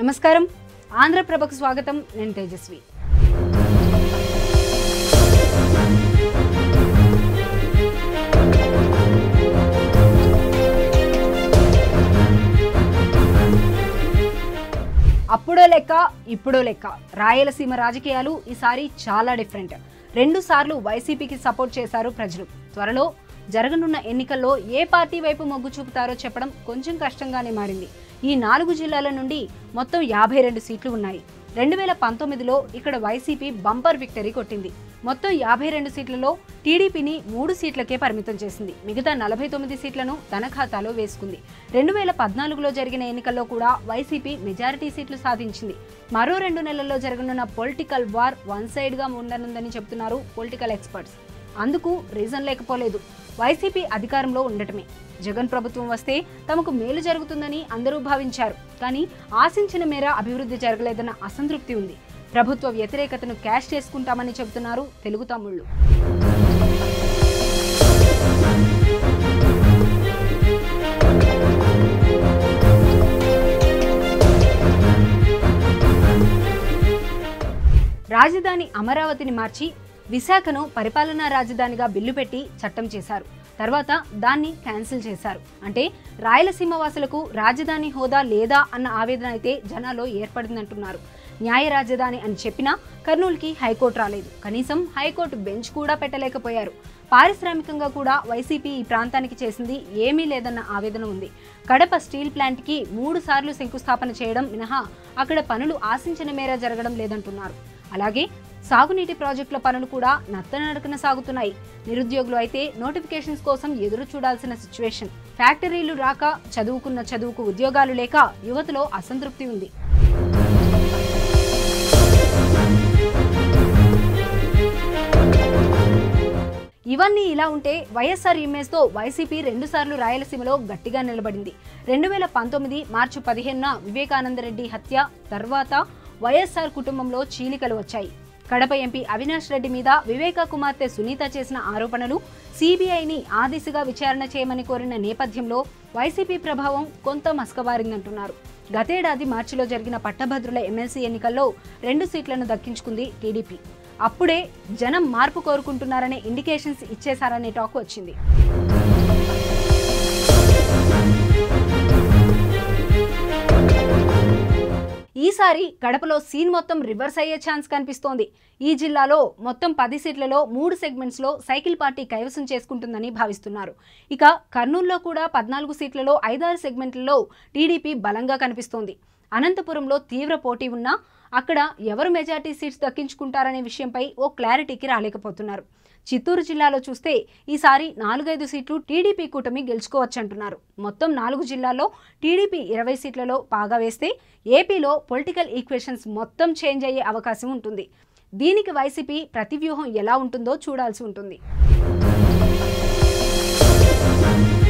నమస్కారం ఆంధ్రప్రభకు స్వాగతం నేను తేజస్వి అప్పుడో లెక్క ఇప్పుడో లెక్క రాయలసీమ రాజకీయాలు ఈసారి చాలా డిఫరెంట్ రెండు సార్లు వైసీపీకి సపోర్ట్ చేశారు ప్రజలు త్వరలో జరగనున్న ఎన్నికల్లో ఏ పార్టీ వైపు మొగ్గు చూపుతారో చెప్పడం కొంచెం కష్టంగానే మారింది ఈ నాలుగు జిల్లాల నుండి మొత్తం యాభై రెండు సీట్లు ఉన్నాయి రెండు వేల పంతొమ్మిదిలో ఇక్కడ వైసీపీ బంపర్ విక్టరీ కొట్టింది మొత్తం యాభై రెండు సీట్లలో టీడీపీని మూడు సీట్లకే పరిమితం చేసింది మిగతా నలభై తొమ్మిది సీట్లను తన ఖాతాలో వేసుకుంది రెండు వేల పద్నాలుగులో జరిగిన ఎన్నికల్లో కూడా వైసీపీ మెజారిటీ సీట్లు సాధించింది మరో రెండు నెలల్లో జరగనున్న పొలిటికల్ వార్ వన్ సైడ్గా ఉండనుందని చెబుతున్నారు పొలిటికల్ ఎక్స్పర్ట్స్ అందుకు రీజన్ లేకపోలేదు వైసీపీ అధికారంలో ఉండటమే జగన్ ప్రభుత్వం వస్తే తమకు మేలు జరుగుతుందని అందరూ భావించారు కానీ ఆశించిన మేర అభివృద్ధి జరగలేదన్న అసంతృప్తి ఉంది ప్రభుత్వ వ్యతిరేకతను క్యాష్ చేసుకుంటామని చెబుతున్నారు తెలుగు తమ్ముళ్ళు రాజధాని అమరావతిని మార్చి విశాఖను పరిపాలనా రాజధానిగా బిల్లు పెట్టి చట్టం చేశారు తర్వాత దాన్ని క్యాన్సిల్ చేశారు అంటే రాయలసీమ వాసులకు రాజధాని హోదా లేదా అన్న ఆవేదన అయితే జనాల్లో ఏర్పడిందంటున్నారు న్యాయ రాజధాని అని చెప్పినా కర్నూలుకి హైకోర్టు రాలేదు కనీసం హైకోర్టు బెంచ్ కూడా పెట్టలేకపోయారు పారిశ్రామికంగా కూడా వైసీపీ ఈ ప్రాంతానికి చేసింది ఏమీ లేదన్న ఆవేదన ఉంది కడప స్టీల్ ప్లాంట్కి మూడు సార్లు శంకుస్థాపన చేయడం మినహా అక్కడ పనులు ఆశించిన మేర జరగడం లేదంటున్నారు అలాగే సాగునీటి ప్రాజెక్టుల పనులు కూడా నత్తనడకన సాగుతున్నాయి నిరుద్యోగులు అయితే నోటిఫికేషన్స్ కోసం ఎదురు చూడాల్సిన సిచ్యువేషన్ ఫ్యాక్టరీలు రాక చదువుకున్న చదువుకు ఉద్యోగాలు లేక యువతలో అసంతృప్తి ఉంది ఇవన్నీ ఇలా ఉంటే వైఎస్ఆర్ ఇమేజ్తో వైసీపీ రెండుసార్లు రాయలసీమలో గట్టిగా నిలబడింది రెండు వేల పంతొమ్మిది మార్చి పదిహేనున వివేకానందరెడ్డి హత్య తర్వాత వైఎస్ఆర్ కుటుంబంలో చీలికలు వచ్చాయి కడప ఎంపీ అవినాష్ రెడ్డి మీద వివేక కుమార్తె సునీత చేసిన ఆరోపణలు సిబిఐని ఆ దిశగా విచారణ చేయమని కోరిన నేపథ్యంలో వైసీపీ ప్రభావం కొంత మసకబారిందంటున్నారు గతేడాది మార్చిలో జరిగిన పట్టభద్రుల ఎమ్మెల్సీ ఎన్నికల్లో రెండు సీట్లను దక్కించుకుంది టీడీపీ అప్పుడే జనం మార్పు కోరుకుంటున్నారనే ఇండికేషన్స్ ఇచ్చేశారనే టాక్ వచ్చింది ఈసారి కడపలో సీన్ మొత్తం రివర్స్ అయ్యే ఛాన్స్ కనిపిస్తోంది ఈ జిల్లాలో మొత్తం పది సీట్లలో మూడు సెగ్మెంట్స్లో సైకిల్ పార్టీ కైవసం చేసుకుంటుందని భావిస్తున్నారు ఇక కర్నూలులో కూడా పద్నాలుగు సీట్లలో ఐదారు సెగ్మెంట్లలో టీడీపీ బలంగా కనిపిస్తోంది అనంతపురంలో తీవ్ర పోటీ ఉన్నా అక్కడ ఎవరు మెజార్టీ సీట్స్ దక్కించుకుంటారనే విషయంపై ఓ క్లారిటీకి రాలేకపోతున్నారు చిత్తూరు జిల్లాలో చూస్తే ఈసారి నాలుగైదు సీట్లు టీడీపీ కూటమి గెలుచుకోవచ్చంటున్నారు మొత్తం నాలుగు జిల్లాల్లో టీడీపీ ఇరవై సీట్లలో పాగా వేస్తే ఏపీలో పొలిటికల్ ఈక్వేషన్స్ మొత్తం చేంజ్ అయ్యే అవకాశం ఉంటుంది దీనికి వైసీపీ ప్రతివ్యూహం ఎలా ఉంటుందో చూడాల్సి ఉంటుంది